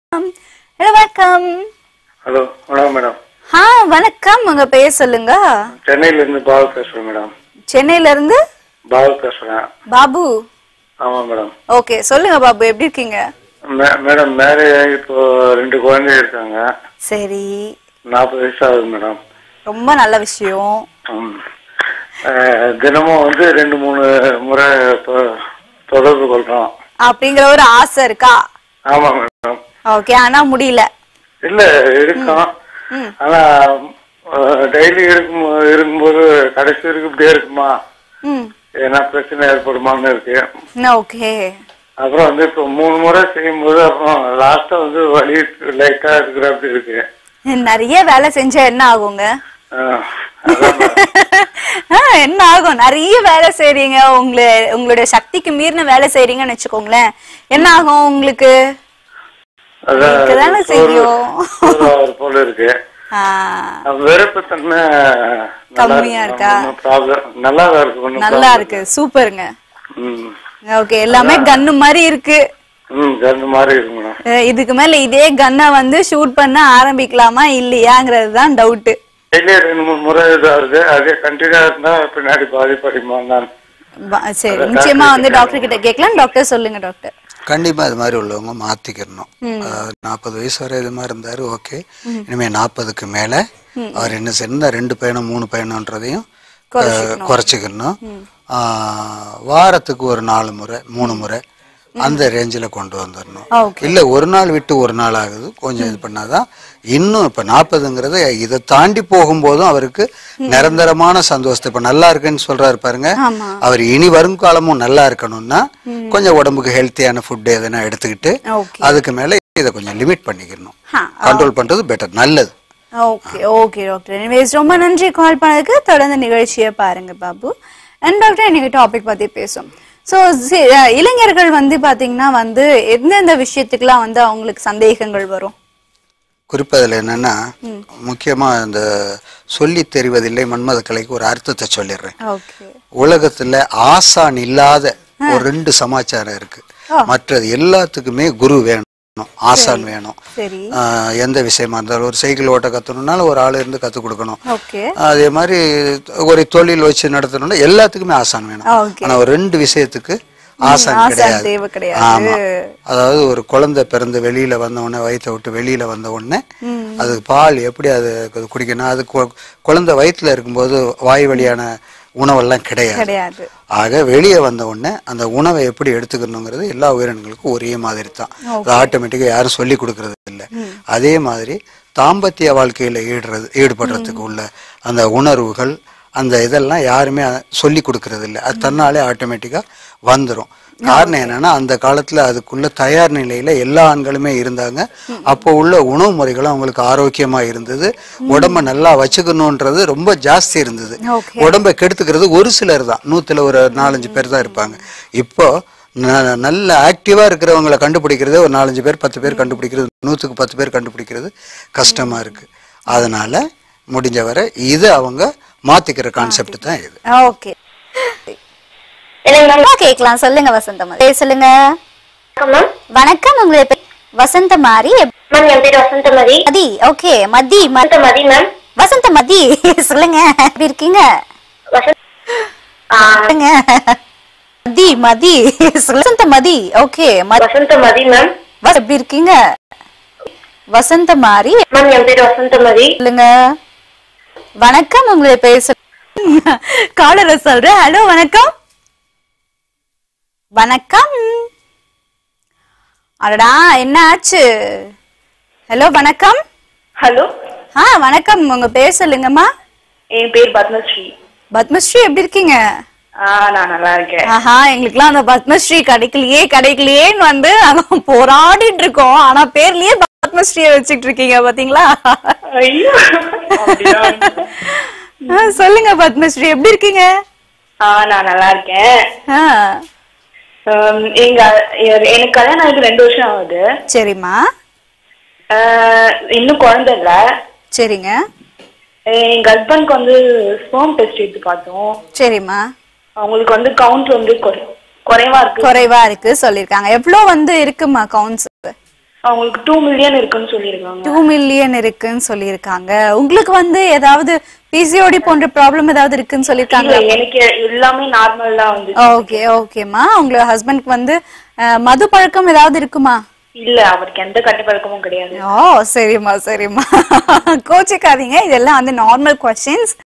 Hello வணக்கம் hello வணக்கம் madam ஆ வணக்கம் உங்க பெயர் சொல்லுங்க சென்னையில இருந்து பாபு பேசுறேன் மேடம் சென்னையில இருந்து பாபு பேசுறேன் பாபு ஆமா மேடம் ஓகே சொல்லுங்க பாபு எப்படி இருக்கீங்க மே- மேடம் மேரேஜ் ஆகி இப்போ ரெண்டு குழந்தை இருக்காங்க சரி நாற்பது வயசு ஆகுது மேடம் ரொம்ப நல்ல விஷயம் ம். அஹ், தினமும் வந்து ரெண்டு மூணு முறை தொ- தொடர்பு கொள்றோம் அப்படிங்கிற ஒரு ஆசை இருக்கா ஆமா மேடம் ஓகே ஆனா முடியல இல்ல இருக்கும் ம் ஆனா டெய்லி இருக்கும் இருக்கும்போது கடைசி வரைக்கும் இப்படியே இருக்குமா ம் ஏன்னா பிரச்சனை ஏற்படுமான்னு இருக்கு ஓகே அப்புறம் வந்து இப்போ மூணு முறை செய்யும்போது அப்புறம் லாஸ்டா வந்து வலி லைட்டா இருக்கிற அப்படி இருக்கு நிறைய வேலை செஞ்சா என்ன ஆகுங்க ஆஹ், அதான் madam. ஆ, என்ன ஆகும் நிறைய வேலை செய்றீங்க உங்களை உங்களுடைய சக்திக்கு மீறின வேலை செய்றீங்கன்னு வச்சுக்கோங்களேன் என்ன ஆகும் உங்களுக்கு அதான் இருக்குதானே சோறு- செய்யும். சோறு ஆகுறது போல இருக்கு ஆ, வெறுப்பு தன்மை கம்மியா இருக்கா? ப்ராப்ளம் நல்லா தான் இருக்கு ஒண்ணும் நல்லா problem இருக்கு சூப்பருங்க இல்ல. ம் ஓகே எல்லாமே கன்னு மாதிரி இருக்கு ம் கண்டு மாதிரி இருக்கு மேடம் அஹ் இதுக்கு மேல இதே கன்னை வந்து ஷூட் பண்ண ஆரம்பிக்கலாமா இல்லையாங்கிறது தான் டவுட் டெய்லி ரெண்டு மூணு முறை இதாகுது அதே கண்டினியூ இருந்தா பின்னாடி பாதிப்படையுமா நான் சரி நிச்சயமா வந்து டாக்டர் கிட்ட கேட்கலாம் டாக்டர் சொல்லுங்க டாக்டர் கண்டிப்பா இது மாதிரி உள்ளவங்க மாத்திக்கிறணும் நாற்பது வயசு வரை இது மாதிரி இருந்தாரு ஓகே இனிமே நாற்பதுக்கு மேல அவர் என்ன செய்யணும் ரெண்டு பயணம் மூணு பயணம்ன்றதையும் அஹ், குறைச்சிக்கணும் ஆஹ், வாரத்துக்கு ஒரு நாலு முறை மூணு முறை அந்த ரேஞ்சில் கொண்டு வந்துடணும் ஓகே இல்ல ஒரு நாள் விட்டு ஒரு நாள் ஆகுது கொஞ்சம் இது பண்ணாதான் இன்னும் இப்ப நாற்பதுங்கிறது இதை தாண்டி போகும்போதும் அவருக்கு நிரந்தரமான சந்தோஷத்தை இப்ப நல்லா இருக்குன்னு சொல்றாரு பாருங்க ஆமா அவர் இனி வருங்காலமும் நல்லா இருக்கணும்னா கொஞ்சம் உடம்புக்கு ஹெல்த்தியான ஃபுட் எதனா எடுத்துக்கிட்டு ஓகே அதுக்கு மேல இதை கொஞ்சம் லிமிட் பண்ணிக்கணும் ஹா, கண்ட்ரோல் பண்றது பெட்டர் நல்லது ஓகே ஓகே டாக்டர் எனிவேஸ் ரொம்ப நன்றி கால் பண்ணதுக்கு தொடர்ந்து நிகழ்ச்சியை பாருங்க பாபு அண்ட் டாக்டர் இன்னைக்கு டாபிக் பத்தி பேசும் ஸோ இளைஞர்கள் வந்து பாத்தீங்கன்னா வந்து எந்தெந்த விஷயத்துக்குலாம் வந்து அவங்களுக்கு சந்தேகங்கள் வரும் குறிப்பா இதுல என்னன்னா முக்கியமா இந்த சொல்லி தெரிவதில்லை மன்மத கலைக்கு ஒரு அர்த்தத்தை சொல்லிடுறேன் ஓகே உலகத்துல ஆசான் இல்லாத ஒரு ரெண்டு சமாச்சாரம் இருக்கு மற்றது எல்லாத்துக்குமே குரு வேணும் ஆசான் வேணும் சரி ஆஹ் எந்த விஷயமா இருந்தாலும் ஒரு சைக்கிள் ஓட்ட கத்தணும்னாலும் ஒரு ஆள் இருந்து கத்து கொடுக்கணும் ஓகே அதே மாதிரி ஒரு தொழில் வச்சு நடத்தணும்னா எல்லாத்துக்குமே ஆசான் வேணும் ஓகே ஆனா ஒரு ரெண்டு விஷயத்துக்கு ஆசான் ஆசான் கிடையாது தேவை கிடையாது ஆமா அதாவது ஒரு குழந்தை பிறந்து வெளியில வந்த உடனே வயித்தை விட்டு வெளியில வந்த உடனே அதுக்கு பால் எப்படி அது குடிக்கணும் அது கு- குழந்தை வயிற்றுல இருக்கும்போது வாய் வழியான உணவெல்லாம் கிடையாது கிடையாது ஆக வெளியே வந்த உடனே அந்த உணவை எப்படி எடுத்துக்கணுங்கிறது எல்லா உயிரினங்களுக்கும் ஒரே மாதிரி தான் அது ஆட்டோமேட்டிக்காக யாரும் சொல்லி கொடுக்கறது இல்லை அதே மாதிரி தாம்பத்திய வாழ்க்கையில ஈடுறது ஈடுபடுறதுக்கு உள்ள அந்த உணர்வுகள் அந்த இதெல்லாம் யாருமே சொல்லி கொடுக்கறது இல்லை அது தன்னாலே ஆட்டோமேட்டிக்கா வந்துரும் காரணம் என்னன்னா அந்த காலத்துல அதுக்குள்ள தயார் நிலையில எல்லா ஆண்களுமே இருந்தாங்க அப்போ உள்ள உணவு முறைகளும் அவங்களுக்கு ஆரோக்கியமா இருந்தது உடம்ப நல்லா வச்சுக்கணுன்றது ரொம்ப ஜாஸ்தி இருந்தது ஓகே உடம்பை கெடுத்துக்கிறது ஒரு சிலர் தான் நூத்துல ஒரு நாலஞ்சு பேர் தான் இருப்பாங்க இப்போ ந- நல்ல ஆக்டிவா இருக்கிறவங்கள கண்டுபிடிக்கிறதே ஒரு நாலஞ்சு பேர் பத்து பேர் கண்டுபிடிக்கிறது நூத்துக்கு பத்து பேர் கண்டுபிடிக்கிறது கஷ்டமா இருக்கு அதனால முடிஞ்ச வரை இது அவங்க மாத்திக்கிற கான்செப்ட் தான் இது ஓகே கேட்கலாம் சொல்லுங்க வசந்தமாரி பேர் சொல்லுங்க வணக்கம் மேம் வணக்கம் உங்களுடைய பேர் வசந்தமாரி மேம் என் பேர் வசந்தமதி மதி ஓகே மதி ம- வசந்தமதி மேம் வசந்தமதி சொல்லுங்க எப்படி இருக்கீங்க வசந்த் ஆ, சொல்லுங்க மதி மதி வசந்தமதி ஓகே ம- வசந்தமதி மேம் வ- எப்படி இருக்கீங்க வசந்தமாரி மேம் என் பேர் வசந்தமதி சொல்லுங்க வணக்கம் உங்களுடைய பேர் சொல்லுங்க காலர சொல்றேன் ஹலோ வணக்கம் வணக்கம் அடடா என்ன ஆச்சு ஹலோ வணக்கம் ஹலோ ஆ வணக்கம் உங்க பேர் சொல்லுங்கம்மா என் பேர் பத்மஸ்ரீ பத்மஸ்ரீ எப்படி இருக்கீங்க ஆ நான் நல்லா இருக்கேன் ஆஹா எங்களுக்குலாம் அந்த பத்மஸ்ரீ கிடைக்கலையே கிடைக்கலையேன்னு வந்து நாங்க போராடிட்டு இருக்கோம் ஆனா பேர்லயே பத்மஸ்ரீயை வச்சுட்டு இருக்கீங்க பாத்தீங்களா ஐயோ அப்படியா? ஆ, சொல்லுங்க பத்மஸ்ரீ எப்படி இருக்கீங்க ஆ நான் நல்லா இருக்கேன் ஆ, ஹம், எங்க எ- எனக்கு கல்யாணம் ஆகி ரெண்டு வருஷம் ஆகுது சரிம்மா ஆ, இன்னும் குழந்தை இல்ல சரிங்க எங்க ஹஸ்பண்ட்க்கு வந்து ஸ்போம் டெஸ்ட் எடுத்து பார்த்தோம் சரிம்மா அவங்களுக்கு வந்து கவுண்ட் வந்து குறை- குறைவா இருக்கு குறைவா இருக்கு சொல்லிருக்காங்க எவ்வளவு வந்து இருக்குமா கவுன்ஸ் அவங்களுக்கு டூ மில்லியன் இருக்குன்னு சொல்லியிருக்காங்க டூ மில்லியன் இருக்குன்னு சொல்லியிருக்காங்க உங்களுக்கு வந்து ஏதாவது பிசிஓடி போன்ற ப்ராப்ளம் ஏதாவது இருக்குன்னு இல்ல சொல்லியிருக்காங்க எனக்கு எல்லாமே நார்மல் தான் வந்து ஓகே ஓகேம்மா உங்க ஹஸ்பண்ட்க்கு வந்து அஹ், மது பழக்கம் ஏதாவது இருக்குமா இல்ல அவருக்கு எந்த கட்டி பழக்கமும் கிடையாது ஓ சரிம்மா சரிம்மா கோச்சிக்காதீங்க இதெல்லாம் வந்து நார்மல் கொஸ்டின்ஸ்